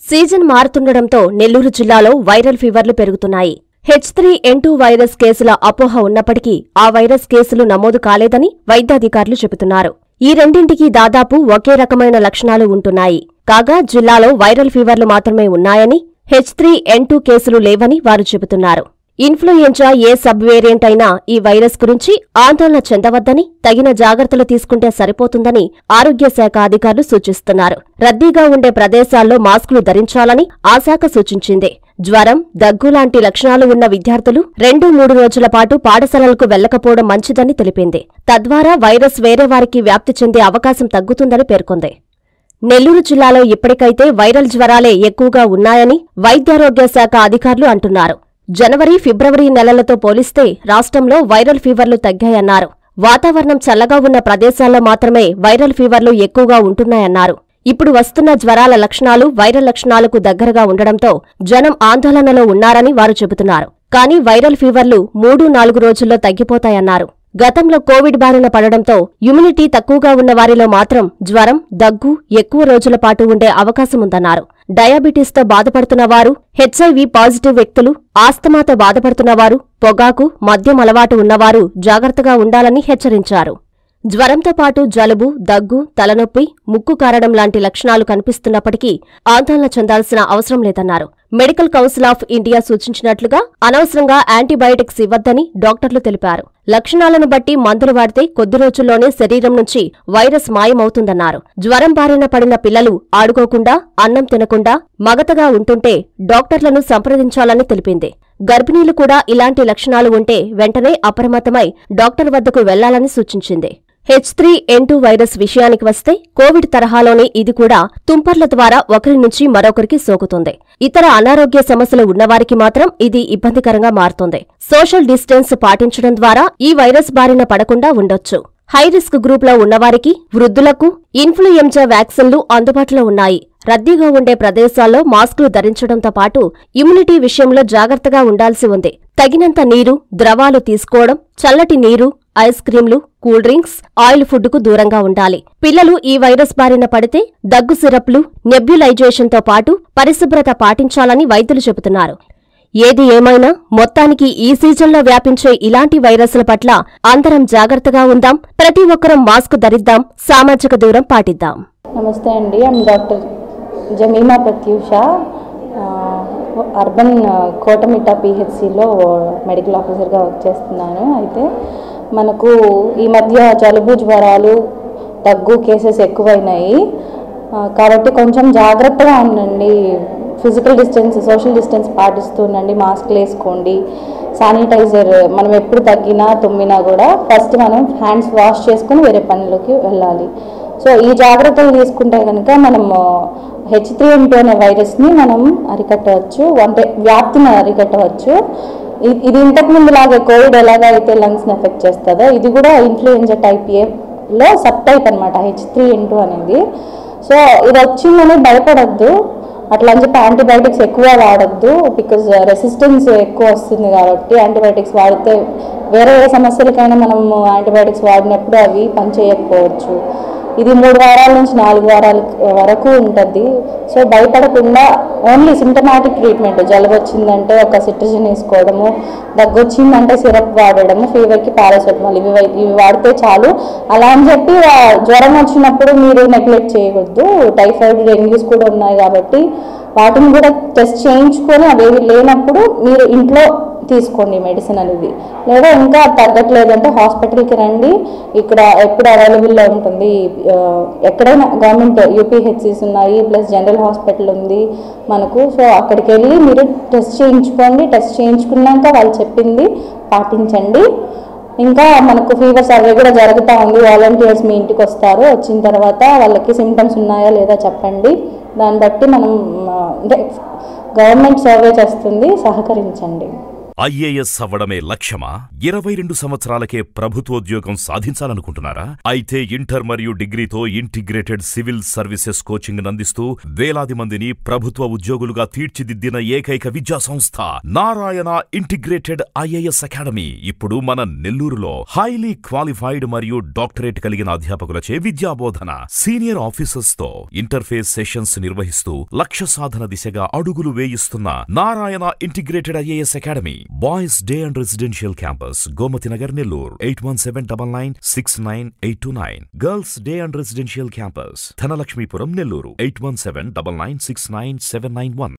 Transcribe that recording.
season మారుతుండటంతో Nellore జిల్లాలో viral ఫీవర్లు పెరుగుతున్నాయి H three N two virus కేసుల అపోహ ఉన్నప్పటికీ ఆ వైరస్ కేసులు నమోదు కాలేదని వైద్యాధికారులు చెబుతున్నారు ఈ రెండింటికి దాదాపు ఒకే రకమైన లక్షణాలు ఉంటున్నాయి కాగా జిల్లాలో వైరల్ ఫీవర్లు మాత్రమే ఉన్నాయని హెచ్ త్రీ ఎన్ టూ కేసులు లేవని వారు చెబుతున్నారు ఇన్ఫ్లుయెంజా ఏ సబ్ వేరియంట్ అయినా ఈ వైరస్ గురించి ఆందోళన చెందవద్దని తగిన జాగ్రత్తలు తీసుకుంటే సరిపోతుందని ఆరోగ్య శాఖ అధికారులు సూచిస్తున్నారు రద్దీగా ఉండే ప్రదేశాల్లో మాస్కులు ధరించాలని ఆ శాఖ సూచించింది జ్వరం దగ్గు లాంటి లక్షణాలు ఉన్న విద్యార్థులు రెండు మూడు రోజుల పాటు పాఠశాలలకు వెళ్లకపోవడం మంచిదని తెలిపింది తద్వారా వైరస్ వేరే వారికి వ్యాప్తి చెందే అవకాశం తగ్గుతుందని పేర్కొంది నెల్లూరు జిల్లాలో ఇప్పటికైతే వైరల్ జ్వరాలే ఎక్కువగా ఉన్నాయని వైద్యారోగ్య శాఖ అధికారులు అంటున్నారు జనవరి ఫిబ్రవరి నెలలతో పోలిస్తే రాష్ట్రంలో వైరల్ ఫీవర్లు తగ్గాయన్నారు వాతావరణం చల్లగా ఉన్న ప్రదేశాల్లో మాత్రమే వైరల్ ఫీవర్లు ఎక్కువగా ఉంటున్నాయన్నారు ఇప్పుడు వస్తున్న జ్వరాల లక్షణాలు వైరల్ లక్షణాలకు దగ్గరగా ఉండడంతో జనం ఆందోళనలో ఉన్నారని వారు చెబుతున్నారు కానీ వైరల్ ఫీవర్లు మూడు నాలుగు రోజుల్లో తగ్గిపోతాయన్నారు గతంలో కోవిడ్ బారిన పడడంతో ఇమ్యూనిటీ తక్కువగా ఉన్న వారిలో మాత్రం జ్వరం దగ్గు ఎక్కువ రోజుల పాటు ఉండే అవకాశముందన్నారు డయాబెటీస్తో బాధపడుతున్న వారు హెచ్ఐవి పాజిటివ్ వ్యక్తులు ఆస్తమాతో బాధపడుతున్న వారు పొగాకు మద్యం అలవాటు ఉన్నవారు జాగ్రత్తగా ఉండాలని హెచ్చరించారు జ్వరంతో పాటు జలుబు దగ్గు తలనొప్పి ముక్కు కారడం లాంటి లక్షణాలు కనిపిస్తున్నప్పటికీ ఆందోళన చెందాల్సిన అవసరం లేదన్నారు మెడికల్ కౌన్సిల్ ఆఫ్ ఇండియా సూచించినట్లుగా అనవసరంగా యాంటీబయాటిక్స్ ఇవ్వద్దని డాక్టర్లు తెలిపారు లక్షణాలను బట్టి మందులు వాడితే కొద్ది రోజుల్లోనే శరీరం నుంచి వైరస్ మాయమవుతుందన్నారు జ్వరం బారిన పడిన పిల్లలు ఆడుకోకుండా అన్నం తినకుండా మగతగా ఉంటుంటే డాక్టర్లను సంప్రదించాలని తెలిపింది గర్భిణీలు కూడా ఇలాంటి లక్షణాలు ఉంటే వెంటనే అప్రమత్తమై డాక్టర్ వద్దకు వెళ్లాలని సూచించింది H three N two virus విషయానికి వస్తే కోవిడ్ తరహాలోనే ఇది కూడా తుంపర్ల ద్వారా ఒకరి నుంచి మరొకరికి సోకుతుంది ఇతర అనారోగ్య సమస్యలు ఉన్నవారికి మాత్రం ఇది ఇబ్బందికరంగా మారుతుంది సోషల్ డిస్టెన్స్ పాటించడం ద్వారా ఈ వైరస్ బారిన పడకుండా ఉండొచ్చు హై రిస్క్ గ్రూప్ లో ఉన్నవారికి వృద్ధులకు ఇన్ఫ్లుయెంజా వ్యాక్సిన్లు అందుబాటులో ఉన్నాయి రద్దీగా ఉండే ప్రదేశాల్లో మాస్కులు ధరించడంతో పాటు ఇమ్యూనిటీ విషయంలో జాగ్రత్తగా ఉండాల్సి ఉంది తగినంత నీరు ద్రవాలు తీసుకోవడం చల్లటి నీరు ఐస్ క్రీంలు కూల్ డ్రింక్స్ ఆయిల్ ఫుడ్కు దూరంగా ఉండాలి పిల్లలు ఈ వైరస్ బారిన పడితే దగ్గు సిరప్లు నెబ్యులైజేషన్తో పాటు పరిశుభ్రత పాటించాలని వైద్యులు చెబుతున్నారు ఏది ఏమైనా మొత్తానికి ఈ సీజన్లో వ్యాపించే ఇలాంటి వైరస్ల పట్ల అందరం జాగ్రత్తగా ఉందాం ప్రతి ఒక్కరం మాస్క్ ధరిద్దాం సామాజిక దూరం పాటిద్దాం నమస్తే అండి ఐమ్ డాక్టర్ జమీమా ప్రత్యూష ఆ, అర్బన్ ఆ, కోటమిట్ట పిహెచ్సిలో మెడికల్ ఆఫీసర్గా వర్క్ చేస్తున్నాను అయితే మనకు ఈ మధ్య జలుబు జ్వరాలు దగ్గు కేసెస్ ఎక్కువైనాయి ఆ, కాబట్టి కొంచెం జాగ్రత్తగా ఉండండి ఫిజికల్ డిస్టెన్స్ సోషల్ డిస్టెన్స్ పాటిస్తూ ఉండండి మాస్క్లు వేసుకోండి శానిటైజర్ మనం ఎప్పుడు తగ్గినా తుమ్మినా కూడా ఫస్ట్ మనం హ్యాండ్స్ వాష్ చేసుకుని వేరే పనులకి వెళ్ళాలి సో ఈ జాగ్రత్తలు తీసుకుంటే కనుక మనం హెచ్ త్రీ ఎన్ అనే వైరస్ని మనం అరికట్టవచ్చు అంటే వ్యాప్తిని అరికట్టవచ్చు ఇ- ఇది ఇంతకు ముందు లాగే కోవిడ్ ఎలాగైతే లంగ్స్ని ఎఫెక్ట్ చేస్తుందో ఇది కూడా ఇన్ఫ్లుయెంజా టైప్ ఏలో సబ్ టైప్ అనమాట హెచ్ త్రీ ఎన్ అనేది సో ఇది వచ్చిందని భయపడద్దు అట్లా అని చెప్పి యాంటీబయాటిక్స్ ఎక్కువ వాడద్దు బికాజ్ రెసిస్టెన్స్ ఎక్కువ వస్తుంది కాబట్టి యాంటీబయాటిక్స్ వాడితే వేరే ఏ సమస్యలకైనా మనం యాంటీబయాటిక్స్ వాడినప్పుడు అవి పనిచేయకపోవచ్చు ఇది మూడు వారాల నుంచి నాలుగు వారాల వరకు ఉంటుంది సో భయపడకుండా ఓన్లీ సిమ్టమాటిక్ ట్రీట్మెంట్ జలుబు వచ్చిందంటే ఒక సిట్రిజన్ వేసుకోవడము దగ్గు వచ్చిందంటే సిరప్ వాడడము ఫీవర్కి పారాసెటమాల్ ఇవి వై- ఇవి వాడితే చాలు అలా అని చెప్పి ఆ జ్వరం వచ్చినప్పుడు మీరు నెగ్లెక్ట్ చేయకూడదు టైఫాయిడ్ డెంగ్యూస్ కూడా ఉన్నాయి కాబట్టి వాటిని కూడా టెస్ట్ చేయించుకొని అవేవి లేనప్పుడు మీరు ఇంట్లో తీసుకోండి మెడిసిన్ అనేది లేదా ఇంకా తగ్గట్లేదంటే హాస్పిటల్కి రండి ఇక్కడ ఎప్పుడు అవైలబుల్లో ఉంటుంది ఆ, ఎక్కడైనా గవర్నమెంట్ యూపీహెచ్సిస్ ఉన్నాయి ప్లస్ జనరల్ హాస్పిటల్ ఉంది మనకు సో అక్కడికి వెళ్ళి మీరు టెస్ట్ చేయించుకోండి టెస్ట్ చేయించుకున్నాక వాళ్ళు చెప్పింది పాటించండి ఇంకా మనకు ఫీవర్ సర్వే కూడా జరుగుతూ ఉంది వాలంటీర్స్ మీ ఇంటికి వస్తారు వచ్చిన తర్వాత వాళ్ళకి సిమ్టమ్స్ ఉన్నాయా లేదా చెప్పండి దాన్ని బట్టి మనం ఆ, అంటే గవర్నమెంట్ సర్వే చేస్తుంది సహకరించండి ఐఏఎస్ అవ్వడమే లక్ష్యమా ఇరవై రెండు సంవత్సరాలకే ప్రభుత్వోద్యోగం సాధించాలనుకుంటున్నారా అయితే ఇంటర్ మరియు డిగ్రీతో ఇంటిగ్రేటెడ్ సివిల్ సర్వీసెస్ కోచింగ్ అందిస్తూ వేలాది మందిని ప్రభుత్వ ఉద్యోగులుగా తీర్చిదిద్దిన ఏకైక విద్యా సంస్థ నారాయణ ఇంటిగ్రేటెడ్ ఐఏఎస్ అకాడమీ ఇప్పుడు మన నెల్లూరులో హైలీ క్వాలిఫైడ్ మరియు డాక్టరేట్ కలిగిన అధ్యాపకులచే విద్యాబోధన సీనియర్ ఆఫీసర్స్ తో ఇంటర్ఫేస్ సెషన్స్ నిర్వహిస్తూ లక్ష్య సాధన దిశగా అడుగులు వేయిస్తున్న Narayana integrated IAS academy boys day and residential campus Gomathi Nagar Nellore eight one seven double nine six nine eight two nine girls day and residential campus Dhanalakshmipuram Nellore eight one seven double nine six nine seven nine one